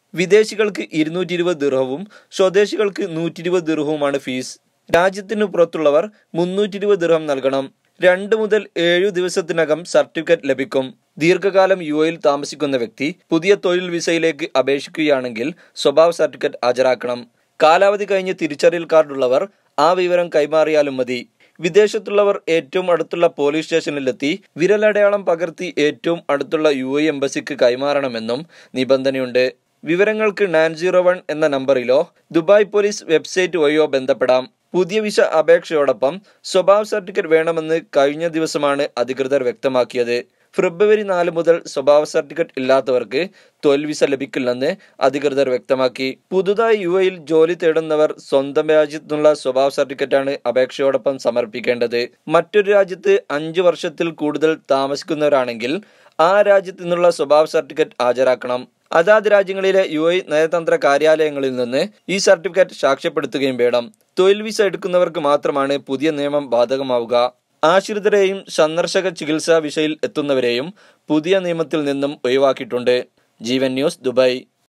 വിദേശികൾക്ക് ഇരുന്നൂറ്റി ഇരുപത് ദിർഹവും സ്വദേശികൾക്ക് നൂറ്റി ഇരുപത് ദിർഹവുമാണ് ഫീസ് രാജ്യത്തിനു പുറത്തുള്ളവർ മുന്നൂറ്റി ഇരുപത് ദിർഹം നൽകണം രണ്ട് മുതൽ ഏഴു ദിവസത്തിനകം സർട്ടിഫിക്കറ്റ് ലഭിക്കും ദീർഘകാലം യു എയിൽ താമസിക്കുന്ന വ്യക്തി പുതിയ തൊഴിൽ വിസയിലേക്ക് അപേക്ഷിക്കുകയാണെങ്കിൽ സ്വഭാവ സർട്ടിഫിക്കറ്റ് ഹാജരാക്കണം കാലാവധി കഴിഞ്ഞ് തിരിച്ചറിയൽ കാർഡുള്ളവർ ആ വിവരം കൈമാറിയാലും മതി വിദേശത്തുള്ളവർ ഏറ്റവും അടുത്തുള്ള പോലീസ് സ്റ്റേഷനിലെത്തി വിരലടയാളം പകർത്തി ഏറ്റവും അടുത്തുള്ള യു എ എംബസിക്ക് കൈമാറണമെന്നും നിബന്ധനയുണ്ട് വിവരങ്ങൾക്ക് നയൻ സീറോ വൺ എന്ന നമ്പറിലോ ദുബായ് പോലീസ് വെബ്സൈറ്റ് വഴിയോ ബന്ധപ്പെടാം പുതിയ വിസ അപേക്ഷയോടൊപ്പം സ്വഭാവ സർട്ടിഫിക്കറ്റ് വേണമെന്ന് കഴിഞ്ഞ ദിവസമാണ് അധികൃതർ വ്യക്തമാക്കിയത് ഫെബ്രുവരി നാല് മുതൽ സ്വഭാവ സർട്ടിഫിക്കറ്റ് ഇല്ലാത്തവർക്ക് തൊഴിൽ വിസ ലഭിക്കില്ലെന്ന് അധികൃതർ വ്യക്തമാക്കി പുതുതായി യു എയിൽ ജോലി തേടുന്നവർ സ്വന്തം രാജ്യത്തുനിന്നുള്ള സ്വഭാവ സർട്ടിഫിക്കറ്റാണ് അപേക്ഷയോടൊപ്പം സമർപ്പിക്കേണ്ടത് മറ്റൊരു രാജ്യത്ത് അഞ്ചു വർഷത്തിൽ കൂടുതൽ താമസിക്കുന്നവരാണെങ്കിൽ ആ രാജ്യത്തു നിന്നുള്ള സ്വഭാവ സർട്ടിഫിക്കറ്റ് ഹാജരാക്കണം അതാത് രാജ്യങ്ങളിലെ യു ഐ നയതന്ത്ര കാര്യാലയങ്ങളിൽ നിന്ന് ഈ സർട്ടിഫിക്കറ്റ് സാക്ഷ്യപ്പെടുത്തുകയും വേണം തൊഴിൽ വിസ എടുക്കുന്നവർക്ക് മാത്രമാണ് പുതിയ നിയമം ബാധകമാവുക ആശ്രിതരെയും സന്ദർശക ചികിത്സാ വിസയിൽ എത്തുന്നവരെയും പുതിയ നിയമത്തിൽ നിന്നും ഒഴിവാക്കിയിട്ടുണ്ട് ജീവൻ ന്യൂസ് ദുബായ്